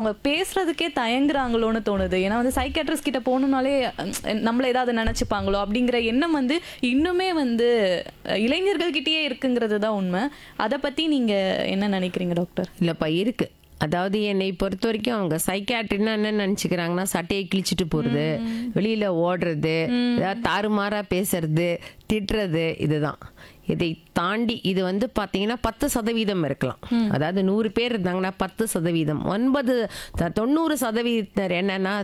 அவங்க பேசுறதுக்கே தயங்குறாங்களோன்னு தோணுது ஏன்னா வந்து சைக்காட்ரிஸ்ட் கிட்ட போகணும்னாலே அஹ், நம்மள ஏதாவது நினைச்சுப்பாங்களோ அப்படிங்கிற எண்ணம் வந்து இன்னுமே வந்து அஹ், இளைஞர்கள்கிட்டயே இருக்குங்கிறது தான் உண்மை அதை பத்தி நீங்க என்ன நினைக்கிறீங்க டாக்டர் இல்லைப்பா இருக்கு அதாவது என்னை பொறுத்த வரைக்கும் அவங்க சைக்காட்ரின்னா என்ன நினச்சிக்கிறாங்கன்னா சட்டையை கிழிச்சிட்டு போகிறது வெளியில் ஓடுறது ஏதாவது தாறுமாறா பேசுறது திட்டுறது இதுதான் இதை தாண்டி இது வந்து பார்த்தீங்கன்னா பத்து சதவீதம் இருக்கலாம் அதாவது நூறு பேர் இருந்தாங்கன்னா பத்து சதவீதம் ஒன்பது த- தொண்ணூறு சதவீதத்தினர் என்னன்னா